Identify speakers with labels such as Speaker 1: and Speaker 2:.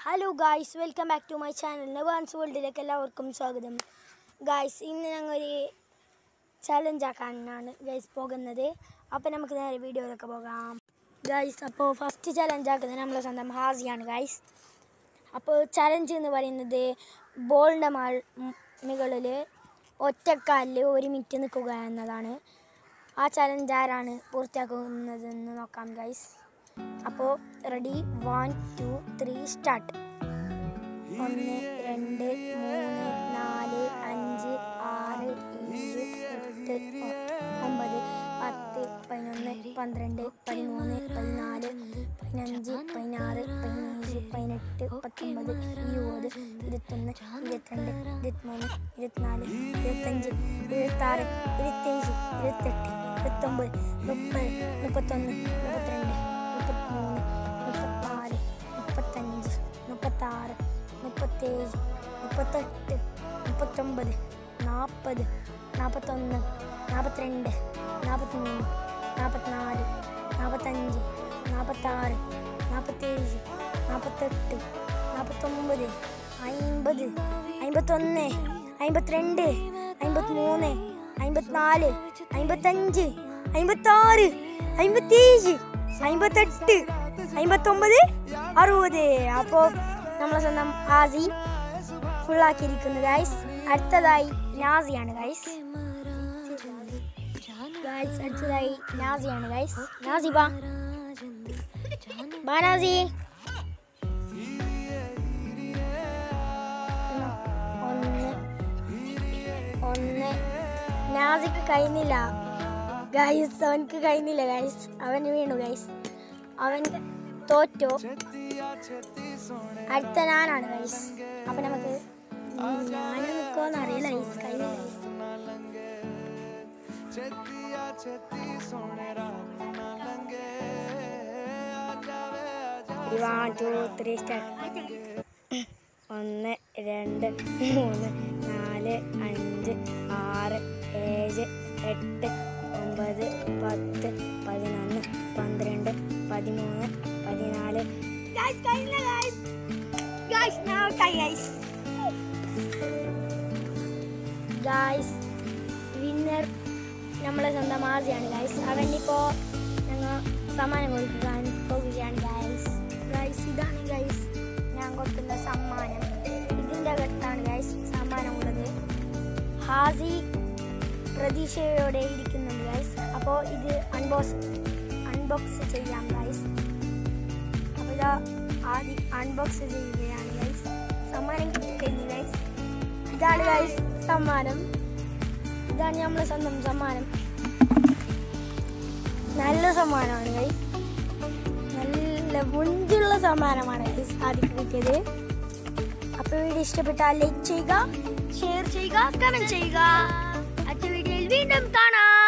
Speaker 1: hello guys welcome back to my channel നെവാൻസ് വേൾഡിലേക്ക് എല്ലാവർക്കും സ്വാഗതം ഗായ്സ് ഇന്ന് ഞങ്ങൾ ഒരു ചലഞ്ച് ആക്കാനാണ് ഗൈസ് പോകുന്നത് അപ്പോൾ നമുക്ക് നേരെ വീഡിയോയിലൊക്കെ പോകാം ഗൈസ് അപ്പോൾ ഫസ്റ്റ് ചലഞ്ച് ആക്കുന്നത് നമ്മളെ സ്വന്തം ഹാസിയാണ് ഗൈസ് അപ്പോൾ ചലഞ്ച് എന്ന് പറയുന്നത് ബോളിൻ്റെ മാൾ മുകളിൽ ഒറ്റക്കാലിൽ ഒരു മിനിറ്റ് നിൽക്കുക എന്നതാണ് ആ ചലഞ്ച് ആരാണ് പൂർത്തിയാക്കുന്നതെന്ന് നോക്കാം ഗൈസ് അപ്പോൾ ready one two three start ഒന്ന് രണ്ട് മൂന്ന് നാല് അഞ്ച് ആറ് ഏഴ് എട്ട് ഒ- ഒമ്പത് പത്ത് പതിനൊന്ന് പന്ത്രണ്ട് പതിമൂന്ന് പതിനാല് പതിനഞ്ച് പതിനാറ് പതിനേഴ് പതിനെട്ട് പത്തൊമ്പത് ഇരുപത് ഇരുപത്തൊന്ന് ഇരുപത്തിരണ്ട് ഇരുപത്തിമൂന്ന് ഇരുപത്തിനാല് ഇരുപത്തഞ്ച് ഇരുപത്താറ് ഇരുപത്തേഴ് ഇരുപത്തെട്ട് ഇരുപത്തൊമ്പത് മുപ്പത് മുപ്പത്തൊന്ന് മുപ്പത്തിരണ്ട് മുപ്പത്തിമൂന്ന് മുപ്പത്തിനാല് മുപ്പത്തഞ്ച് മുപ്പത്താറ് മുപ്പത്തേഴ് മുപ്പത്തെട്ട് മുപ്പത്തൊമ്പത് നാൽപ്പത് നാൽപ്പത്തൊന്ന് നാൽപ്പത്തിരണ്ട് നാൽപ്പത്തിമൂന്ന് നാൽപ്പത്തിനാല് നാൽപ്പത്തഞ്ച് നാൽപ്പത്താറ് നാൽപ്പത്തേഴ് നാൽപ്പത്തെട്ട് നാൽപ്പത്തൊമ്പത് അമ്പത് അമ്പത്തൊന്ന് അമ്പത്തിരണ്ട് അമ്പത്തിമൂന്ന് അമ്പത്തിനാല് അമ്പത്തഞ്ച് അമ്പത്താറ് അമ്പത്തേഴ് അമ്പത്തെട്ട് അമ്പത്തൊമ്പത് അറുപത് അപ്പോൾ നമ്മളെ സ്വന്തം ആസി ഫുള്ളാക്കിയിരിക്കുന്നു ഗൈസ് അടുത്തതായി നാസിയാണ് ഗൈസ് ഗൈസ് അടുത്തതായി നാസിയാണ് ഗൈസ് നാസി ബാ ബാ നാസി ഒന്ന് ഒന്ന് നാസിക്ക് കഴിയുന്നില്ല ഗൈസ് അവനക്ക് കഴിയുന്നില്ല ഗൈസ് അവൻ വീണു ഗൈസ് അവൻ തോറ്റു അടുത്ത ഞാനാണ് ഗൈസ് അപ്പൊ നമുക്ക് ഞാൻ നിൽക്കുമെന്ന് അറിയില്ല ഗൈസ് കഴിഞ്ഞ guys one two three start ഒന്ന് രണ്ട് മൂന്ന് നാല് അഞ്ച് ആറ് ഏഴ് എട്ട് ഒമ്പത് പത്ത് പതിനൊന്ന് പന്ത്രണ്ട് പതിമൂന്ന് പതിനാല് ഗായ്സ് വിന്നർ നമ്മളെ സ്വന്തം ആർജിയാണ് ഗായ്സ് അവനിപ്പോ ഞങ്ങൾ സമ്മാനം കൊടുക്കാൻ പോകുകയാണ് ഗായ്സ് ഗായ്സ് ഇതാണ് ഗായ്സ് ഞാൻ കൊടുക്കുന്ന സമ്മാനം ഇതിൻ്റെ അകത്താണ് ഗായ്സ് സമ്മാനമുള്ളത് ഹാസി പ്രതീക്ഷയോടെ ഇരിക്കുന്നുണ്ട് ഗായ്സ് അപ്പോൾ ഇത് അൺബോക്സ് അൺബോക്സ് ചെയ്യാം ഗായ്സ് അപ്പോൾ ഇതാ ആദ്യം അൺബോക്സ് ചെയ്യുകയാണ് ഗൈസ് സമ്മാനം കിട്ടിക്കഴിഞ്ഞു ഗൈസ് ഇതാണ് ഗൈസ് സമ്മാനം ഇതാണ് നമ്മളെ സ്വന്തം സമ്മാനം നല്ല സമ്മാനമാണ് ഗൈസ് നല്ല മുഞ്ചുള്ള സമ്മാനമാണ് ഗൈസ് ആദ്യം കിട്ടിയത് അപ്പോൾ വീഡിയോ ഇഷ്ടപ്പെട്ടാൽ ലൈക്ക് ചെയ്യുക ഷെയർ ചെയ്യുക കമന്റ് ചെയ്യുക അടുത്ത വീഡിയോയിൽ വീണ്ടും കാണാം